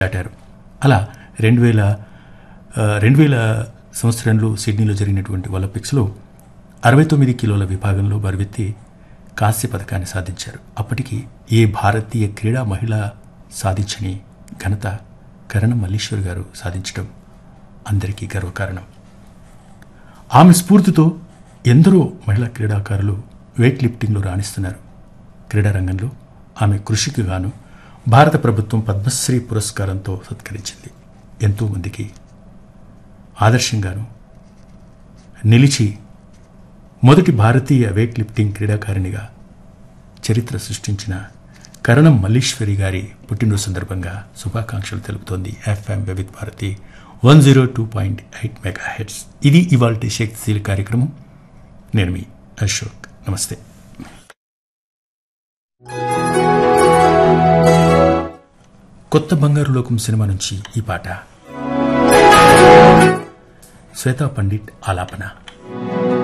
దాటారు అలా రెండు వేల ఆ, రెండు వేల సంవత్సరంలో సిడ్నీలో జరిగినటువంటి ఒలింపిక్స్లో అరవై తొమ్మిది కిలోల విభాగంలో బరువెత్తి కాంస్య పథకాన్ని సాధించారు అప్పటికి ఏ భారతీయ క్రీడా మహిళ సాధించని ఘనత కరణం మల్లీశ్వర్ గారు సాధించడం అందరికీ గర్వకారణం ఆమె స్ఫూర్తితో ఎందరో మహిళా క్రీడాకారులు వెయిట్ లిఫ్టింగ్లో రాణిస్తున్నారు క్రీడారంగంలో ఆమె కృషికి గాను భారత ప్రభుత్వం పద్మశ్రీ పురస్కారంతో సత్కరించింది ఎంతోమందికి ఆదర్శంగాను నిలిచి మొదటి భారతీయ వెయిట్ లిఫ్టింగ్ క్రీడాకారిణిగా చరిత్ర సృష్టించిన కరణం మల్లీశ్వరి గారి పుట్టినరోజు సందర్భంగా శుభాకాంక్షలు తెలుపుతోంది FM Vividh Bharati one zero two point eight megahertz ఇది ఇవాళ శక్తిశీల కార్యక్రమం నేను మీ అశోక్ నమస్తే కొత్త బంగారు లోకం సినిమా నుంచి ఈ పాట శ్వేతా పండిట్ ఆలాపన